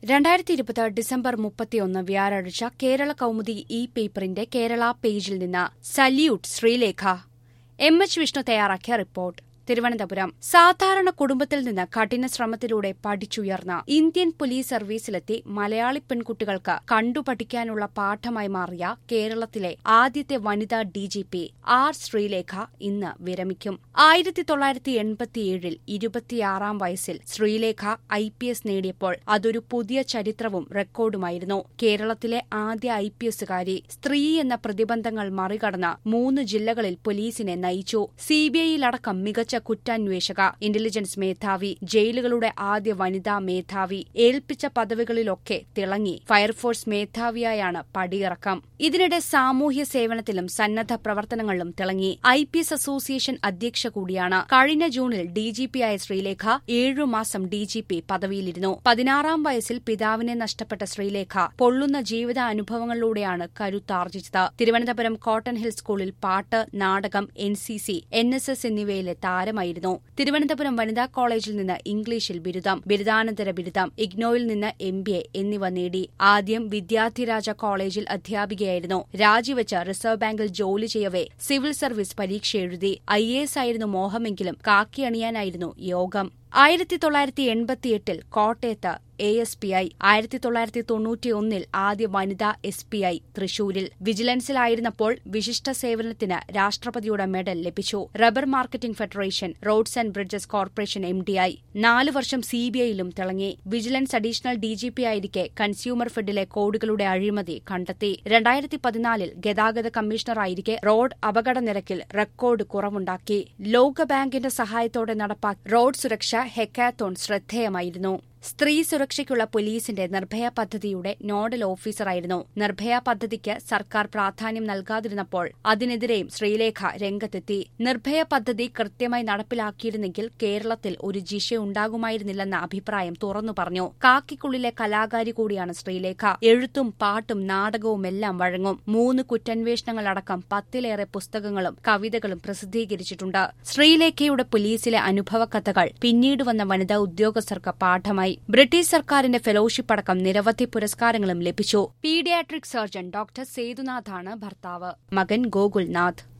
രണ്ടായിരത്തി ഇരുപത് ഡിസംബർ മുപ്പത്തിയൊന്ന് വ്യാഴാഴ്ച കേരള കൗമുദി ഇ പേപ്പറിന്റെ കേരള പേജിൽ നിന്ന് salute Sreelekha M H Vishnu തയ്യാറാക്കിയ റിപ്പോർട്ട് തിരുവനന്തപുരം സാധാരണ കുടുംബത്തിൽ നിന്ന് കഠിന ശ്രമത്തിലൂടെ പഠിച്ചുയർന്ന ഇന്ത്യൻ പോലീസ് സർവീസിലെത്തി മലയാളി പെൺകുട്ടികൾക്ക് കണ്ടുപഠിക്കാനുള്ള പാഠമായി മാറിയ കേരളത്തിലെ ആദ്യത്തെ വനിതാ ഡിജിപി ആർ ശ്രീലേഖ ഇന്ന് വിരമിക്കും ആയിരത്തി തൊള്ളായിരത്തി എൺപത്തിയേഴിൽ ഇരുപത്തിയാറാം വയസ്സിൽ ശ്രീലേഖ ഐ പി എസ് നേടിയപ്പോൾ അതൊരു പുതിയ ചരിത്രവും റെക്കോർഡുമായിരുന്നു കേരളത്തിലെ ആദ്യ ഐ പി എസുകാരി സ്ത്രീ എന്ന പ്രതിബന്ധങ്ങൾ മറികടന്ന് മൂന്ന് ജില്ലകളിൽ പോലീസിനെ നയിച്ചു സിബിഐയിലടക്കം മികച്ച കുറ്റാന്വേഷക ഇന്റലിജൻസ് മേധാവി ജയിലുകളുടെ ആദ്യ വനിതാ മേധാവി ഏൽപ്പിച്ച പദവികളിലൊക്കെ തിളങ്ങി ഫയർഫോഴ്സ് മേധാവിയായാണ് പടിയിറക്കം ഇതിനിടെ സാമൂഹ്യ സേവനത്തിലും സന്നദ്ധ പ്രവർത്തനങ്ങളിലും തിളങ്ങി ഐ പി എസ് അസോസിയേഷൻ അധ്യക്ഷ കൂടിയാണ് കഴിഞ്ഞ ജൂണിൽ ഡിജിപിയായ ശ്രീലേഖ ഏഴു മാസം ഡിജിപി പദവിയിലിരുന്നു പതിനാറാം വയസ്സിൽ പിതാവിനെ നഷ്ടപ്പെട്ട ശ്രീലേഖ പൊള്ളുന്ന ജീവിതാനുഭവങ്ങളിലൂടെയാണ് കരുത്താർജിച്ചത് തിരുവനന്തപുരം കോട്ടൺ ഹിൽ സ്കൂളിൽ പാട്ട് നാടകം N C C N S S എന്നിവയിലെ താരമായിരുന്നു തിരുവനന്തപുരം വനിതാ കോളേജിൽ നിന്ന് ഇംഗ്ലീഷിൽ ബിരുദം ബിരുദാനന്തര ബിരുദം ഇഗ്നോയിൽ നിന്ന് എം ബി എ എന്നിവ നേടി ആദ്യം വിദ്യാർത്ഥിരാജ കോളേജിൽ അധ്യാപികയായിരുന്നു രാജിവെച്ച് റിസർവ് ബാങ്കിൽ ജോലി ചെയ്യവേ സിവിൽ സർവീസ് പരീക്ഷ എഴുതി ഐ എ എസ് ആയിരുന്നു മോഹമെങ്കിലും കാക്കി അണിയാനായിരുന്നു യോഗം ആയിരത്തി തൊള്ളായിരത്തി എൺപത്തിയെട്ടിൽ കോട്ടയത്ത് എ എസ് പി ഐ ആയിരത്തി തൊള്ളായിരത്തി തൊണ്ണൂറ്റിയൊന്നിൽ ആദ്യ വനിതാ എസ് പി ഐ തൃശൂരിൽ വിജിലൻസിലായിരുന്നപ്പോൾ വിശിഷ്ട സേവനത്തിന് രാഷ്ട്രപതിയുടെ മെഡൽ ലഭിച്ചു rubber marketing federation roads and bridges corporation M D I നാല് വർഷം സി ബി ഐയിലും തിളങ്ങി vigilance additional D G P ആയിരിക്കെ കൺസ്യൂമർ ഫെഡിലെ കോഡുകളുടെ അഴിമതി കണ്ടെത്തി രണ്ടായിരത്തി പതിനാലിൽ ഗതാഗത കമ്മീഷണറായിരിക്കെ റോഡ് അപകട നിരക്കിൽ റെക്കോർഡ് കുറവുണ്ടാക്കി ലോകബാങ്കിന്റെ സഹായത്തോടെ നടപ്പാക്കി റോഡ് സുരക്ഷ ഹെക്കാത്തോൺ ശ്രദ്ധേയമായിരുന്നു സ്ത്രീ സുരക്ഷയ്ക്കുള്ള പോലീസിന്റെ നിർഭയ പദ്ധതിയുടെ നോഡൽ ഓഫീസറായിരുന്നു നിർഭയ പദ്ധതിക്ക് സർക്കാർ പ്രാധാന്യം നൽകാതിരുന്നപ്പോൾ അതിനെതിരെയും ശ്രീലേഖ രംഗത്തെത്തി നിർഭയ പദ്ധതി കൃത്യമായി നടപ്പിലാക്കിയിരുന്നെങ്കിൽ കേരളത്തിൽ ഒരു ജിഷ ഉണ്ടാകുമായിരുന്നില്ലെന്ന അഭിപ്രായം തുറന്നു പറഞ്ഞു കാക്കിക്കുള്ളിലെ കലാകാരി കൂടിയാണ് ശ്രീലേഖ എഴുത്തും പാട്ടും നാടകവും എല്ലാം വഴങ്ങും മൂന്ന് കുറ്റാന്വേഷണങ്ങളടക്കം പത്തിലേറെ പുസ്തകങ്ങളും കവിതകളും പ്രസിദ്ധീകരിച്ചിട്ടുണ്ട് ശ്രീലേഖയുടെ പോലീസിലെ അനുഭവകഥകൾ പിന്നീട് വന്ന വനിതാ ഉദ്യോഗസ്ഥർക്ക് പാഠമായി ബ്രിട്ടീഷ് സർക്കാരിന്റെ ഫെലോഷിപ്പ് അടക്കം നിരവധി പുരസ്കാരങ്ങളും ലഭിച്ചു പീഡിയാട്രിക് സർജൻ ഡോക്ടർ സേതുനാഥാണ് ഭർത്താവ് മകൻ ഗോകുൽനാഥ്